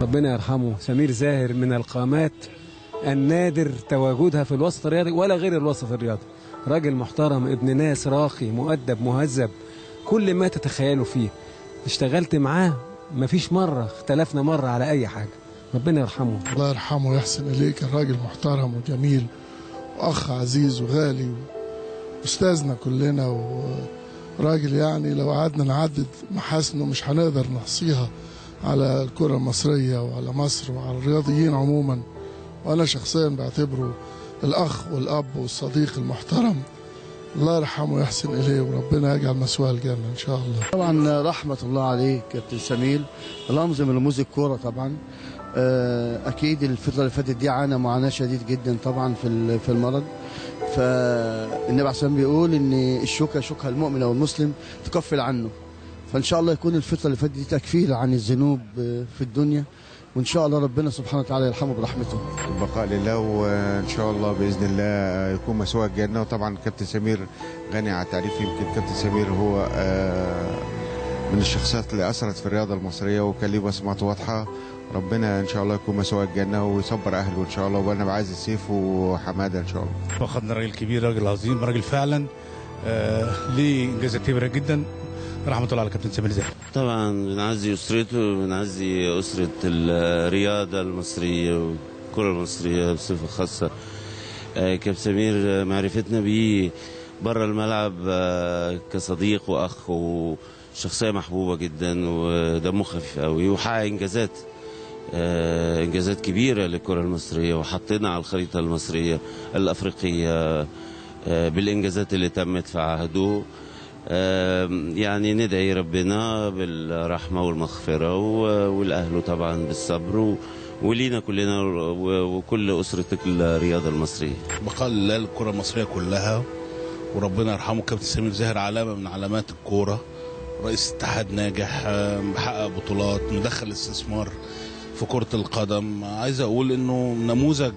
ربنا يرحمه سمير زاهر من القامات النادر تواجدها في الوسط الرياضي ولا غير الوسط الرياضي راجل محترم ابن ناس راقي مؤدب مهذب كل ما تتخيله فيه اشتغلت معاه مفيش مرة اختلفنا مرة على أي حاجة ربنا يرحمه الله يرحمه ويحسن إليه كان راجل محترم وجميل وأخ عزيز وغالي وأستاذنا كلنا وراجل يعني لو قعدنا نعدد محاسنه مش هنقدر نحصيها على الكرة المصرية وعلى مصر وعلى الرياضيين عموما وأنا شخصيا بعتبره الأخ والأب والصديق المحترم الله يرحمه ويحسن إليه وربنا يجعل مسواه الجنة إن شاء الله طبعا رحمة الله عليه كابتن سمير رمز من رموز الكورة طبعا أكيد الفترة اللي فاتت دي عانى معاناة شديد جدا طبعا في في المرض فالنبي عليه بيقول إن الشوكة شوكها المؤمن أو المسلم تكفل عنه فإن شاء الله يكون الفترة اللي فاتت دي تكفير عن الذنوب في الدنيا وان شاء الله ربنا سبحانه وتعالى يرحمه برحمته البقاء لله وان شاء الله باذن الله يكون مسواه الجنه وطبعا كابتن سمير غني عن التعريف يمكن كابتن سمير هو من الشخصيات اللي اثرت في الرياضه المصريه وكان ليه بصمات واضحه ربنا ان شاء الله يكون مسواه الجنه ويصبر اهله ان شاء الله وانا بعز السيف وحماده ان شاء الله فقدنا راجل كبير راجل عظيم راجل فعلا آه ليه انجازات كبيره جدا رحمه الله على كابتن سمير زاهر طبعا بنعزي اسرته بنعزي اسره الرياضه المصريه والكره المصريه بصفه خاصه كابتن سمير معرفتنا بيه بره الملعب كصديق واخ وشخصيه محبوبه جدا ودمه خفيف قوي وحقق انجازات انجازات كبيره للكره المصريه وحطينا على الخريطه المصريه الافريقيه بالانجازات اللي تمت في عهده يعني ندعي ربنا بالرحمة والمغفرة والأهل طبعا بالصبر ولينا كلنا وكل أسرة الرياضة المصرية بقاء لله الكرة المصرية كلها وربنا يرحمه كابتن سمير زاهر علامة من علامات الكورة رئيس اتحاد ناجح محقق بطولات مدخل استثمار في كرة القدم عايز أقول إنه نموذج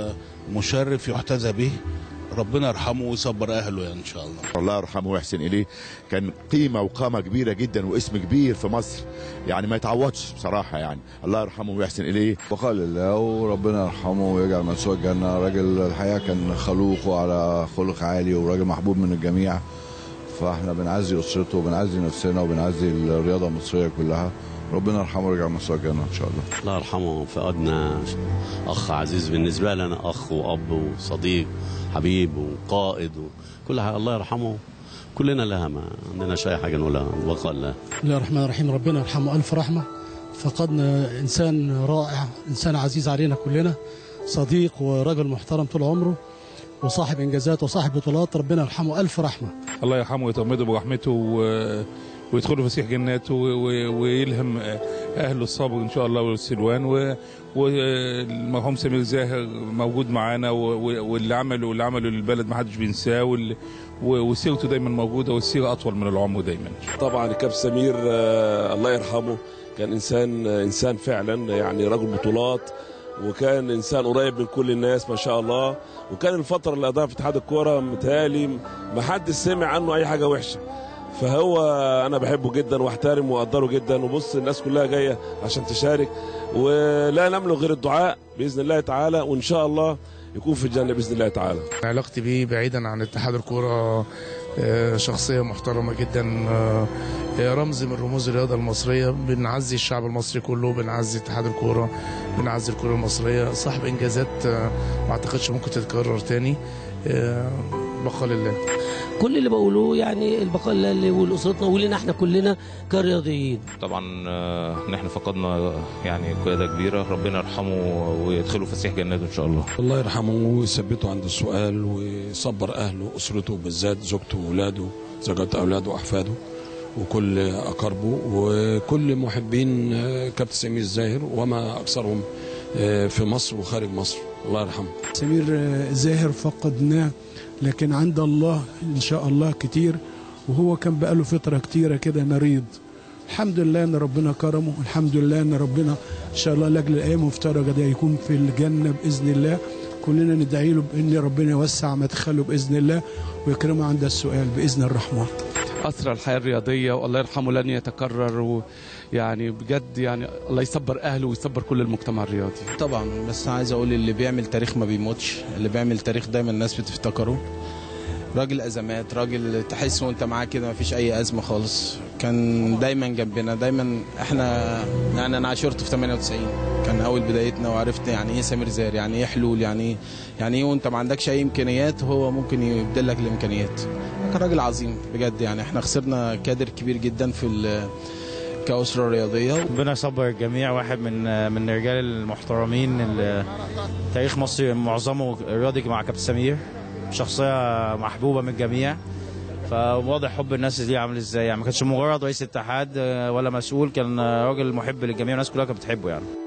مشرف يحتذى به ربنا يرحمه ويصبر اهله يعني ان شاء الله الله يرحمه ويحسن اليه كان قيمه وقامه كبيره جدا واسم كبير في مصر يعني ما يتعوضش بصراحه يعني الله يرحمه ويحسن اليه بقاء لله وربنا يرحمه ويجعل مسواه الجنه راجل الحقيقه كان خلوق وعلى خلق عالي وراجل محبوب من الجميع فاحنا بنعزي اسرته وبنعزي نفسنا وبنعزي الرياضه المصريه كلها ربنا يرحمه ويرجع مسواه الجنه ان شاء الله. الله يرحمه فقدنا اخ عزيز بالنسبه لنا اخ واب وصديق حبيب وقائد وكل حاجه الله يرحمه كلنا لها ما عندناش اي حاجه نقولها بقاء الله. بسم الله الرحمن الرحيم ربنا يرحمه الف رحمه فقدنا انسان رائع انسان عزيز علينا كلنا صديق ورجل محترم طول عمره وصاحب انجازات وصاحب بطولات ربنا يرحمه الف رحمه. الله يرحمه ويتغمده برحمته و... ويدخلوا فسيح جناته ويلهم اهله الصبر ان شاء الله والسلوان والمرحوم سمير زاهر موجود معانا واللي عمله واللي عمله للبلد ما حدش بينساه وسيرته دايما موجوده والسيره اطول من العمر دايما. طبعا الكابتن سمير الله يرحمه كان انسان انسان فعلا يعني رجل بطولات وكان انسان قريب من كل الناس ما شاء الله وكان الفتره اللي قضاها في اتحاد الكوره متهيألي ما حد سمع عنه اي حاجه وحشه. فهو انا بحبه جدا واحترمه واقدره جدا وبص الناس كلها جايه عشان تشارك ولا نملك غير الدعاء باذن الله تعالى وان شاء الله يكون في الجنه باذن الله تعالى. علاقتي بيه بعيدا عن اتحاد الكوره شخصيه محترمه جدا رمز من رموز الرياضه المصريه بنعزي الشعب المصري كله بنعزي اتحاد الكوره بنعزي الكوره المصريه صاحب انجازات ما اعتقدش ممكن تتكرر تاني بقاء لله كل اللي بقوله يعني البقاء لله ولاسرتنا ولنا احنا كلنا كرياضيين طبعا نحن فقدنا يعني قياده كبيره ربنا يرحمه ويدخله فسيح جناته ان شاء الله الله يرحمه ويثبته عند السؤال ويصبر اهله اسرته بالذات زوجته واولاده زوجات اولاده واحفاده وكل اقاربه وكل محبين كابتن سمير الزاهر وما اكثرهم في مصر وخارج مصر الله يرحمه سمير زاهر فقدناه لكن عند الله ان شاء الله كتير وهو كان بقاله فتره كتيره كده مريض الحمد لله ان ربنا كرمه الحمد لله ان ربنا ان شاء الله لاجل الايام المفترجه ده يكون في الجنه باذن الله كلنا ندعي له بان ربنا يوسع مدخله باذن الله ويكرمه عند السؤال باذن الرحمن أثر الحياة الرياضية والله يرحمه لن يتكرر يعني بجد يعني الله يصبر اهله ويصبر كل المجتمع الرياضي طبعا بس عايز اقول اللي بيعمل تاريخ ما بيموتش اللي بيعمل تاريخ دايما الناس بتفتكره راجل ازمات راجل تحس وانت معاه كده مفيش اي ازمه خالص كان دايما جنبنا دايما احنا يعني انا عاشرته في 98 كان اول بدايتنا وعرفت يعني ايه سمير زاهر يعني ايه حلول يعني ايه يعني ايه وانت ما عندكش اي امكانيات هو ممكن يبدل لك الامكانيات كان راجل عظيم بجد يعني احنا خسرنا كادر كبير جدا في ال- كأسرة رياضية ربنا يصبر الجميع واحد من من الرجال المحترمين اللي تاريخ مصر معظمه رياضي مع كابتن سمير شخصية محبوبة من الجميع فواضح حب الناس ليه عامل ازاي يعني ما كانش مجرد رئيس اتحاد ولا مسؤول كان راجل محب للجميع والناس كلها كانت بتحبه يعني